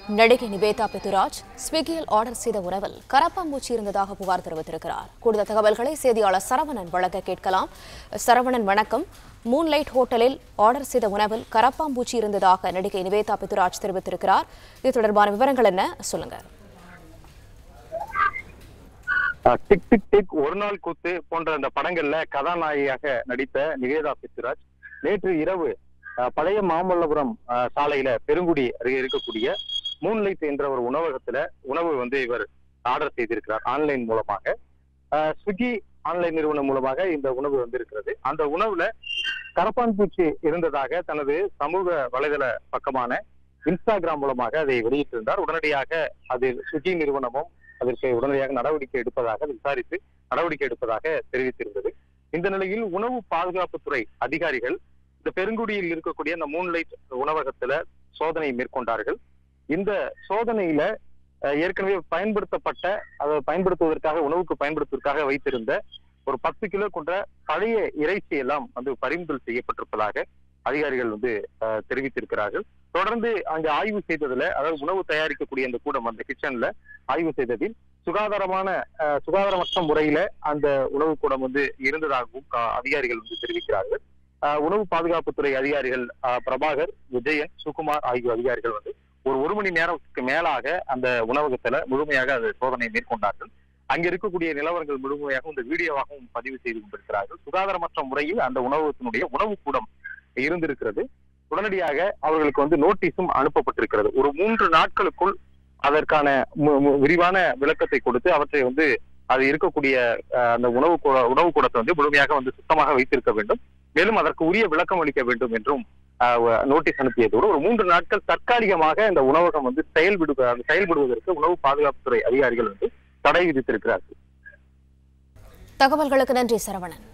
நடிகை நிவேதா பித்துராஜ் ஸ்விக்கியில் ஆர்டர் செய்த உணவில் கரப்பாம்பூச்சி இருந்ததாக புகார் தெரிவித்திருக்கிறார் கூடுதல் தகவல்களை செய்தியாளர் சரவணன் வழங்க கேட்கலாம் சரவணன் வணக்கம் மூன்லைட் ஹோட்டலில் ஆர்டர் செய்த உணவில் கரப்பாம்பூச்சி இருந்ததாக நடிகை நிவேதா பித்துராஜ் தெரிவித்திருக்கிறார் இது தொடர்பான விவரங்கள் என்ன சொல்லுங்க அஹ் டிக் டிக் டிக் ஒரு நாள் கூத்து போன்ற அந்த படங்கள்ல கதாநாயகியாக நடித்த நிவேதா பித்துராஜ் நேற்று இரவு அஹ், பழைய மாமல்லபுரம் அஹ், சாலையில பெருங்குடி அருகே இருக்கக்கூடிய மூன்லைட் என்ற ஒரு உணவகத்துல உணவு வந்து இவர் ஆர்டர் செய்திருக்கிறார் ஆன்லைன் மூலமாக அஹ், ஸ்விக்கி ஆன்லைன் நிறுவனம் மூலமாக இந்த உணவு வந்திருக்கிறது அந்த உணவுல கரப்பான் பூச்சி இருந்ததாக தனது சமூக வலைதள பக்கமான இன்ஸ்டாகிராம் மூலமாக அதை வெளியிட்டிருந்தார் உடனடியாக அது ஸ்விக்கி நிறுவனமும் அதற்கு உடனடியாக நடவடிக்கை எடுப்பதாக விசாரித்து நடவடிக்கை எடுப்பதாக தெரிவித்திருந்தது இந்த நிலையில் உணவு பாதுகாப்புத்துறை அதிகாரிகள் இந்த பெருங்குடியில் இருக்கக்கூடிய இந்த மூன்லைட் உணவகத்துல சோதனை மேற்கொண்டார்கள் இந்த சோதனையில அஹ், ஏற்கனவே பயன்படுத்தப்பட்ட அதை பயன்படுத்துவதற்காக உணவுக்கு பயன்படுத்துவதற்காக வைத்திருந்த ஒரு பத்து கிலோ கொண்ட பழைய இறைச்சி எல்லாம் வந்து பறிமுதல் செய்யப்பட்டிருப்பதாக அதிகாரிகள் வந்து அஹ், தெரிவித்திருக்கிறார்கள் தொடர்ந்து அங்கு ஆய்வு செய்ததுல அதாவது உணவு தயாரிக்கக்கூடிய அந்த கூடம் அந்த கிச்சன்ல ஆய்வு செய்ததில் சுகாதாரமான அஹ், சுகாதாரமற்ற முறையில அந்த உணவு கூடம் வந்து இருந்ததாகவும் கா- அதிகாரிகள் வந்து தெரிவிக்கிறார்கள் அஹ், உணவு பாதுகாப்புத்துறை அதிகாரிகள் அஹ், பிரபாகர் விஜயன் சுகுமார் ஆகிய அதிகாரிகள் வந்து ஒரு ஒரு மணி நேரத்துக்கு மேலாக அந்த உணவகத்துல முழுமையாக அது சோதனை மேற்கொண்டார்கள் அங்க இருக்கக்கூடிய நிலவரங்கள் முழுமையாகவும் இந்த வீடியோவாகவும் பதிவு செய்து கொண்டிருக்கிறார்கள் சுகாதாரமற்ற முறையில் அந்த உணவகத்தினுடைய உணவு கூடம் இருந்திருக்கிறது உடனடியாக அவர்களுக்கு வந்து நோட்டீஸும் அனுப்பப்பட்டிருக்கிறது ஒரு மூன்று நாட்களுக்குள் அதற்கான மு- மு- விரிவான விளக்கத்தை கொடுத்து அவற்றை வந்து அது இருக்கக்கூடிய அஹ், அந்த உணவு கூட- உணவு கூடத்தை வந்து முழுமையாக வந்து சுத்தமாக வைத்திருக்க வேண்டும் மேலும் அதற்கு உரிய விளக்கம் அளிக்க வேண்டும் என்றும் அஹ், வ- நோட்டீஸ் அனுப்பியதோடு ஒரு மூன்று நாட்கள் தற்காலிகமாக இந்த உணவகம் வந்து செயல்படு செயல்படுவதற்கு உணவு பாதுகாப்புத்துறை அதிகாரிகள் வந்து தடை விதித்திருக்கிறார்கள் தகவல்களுக்கு நன்றி சரவணன்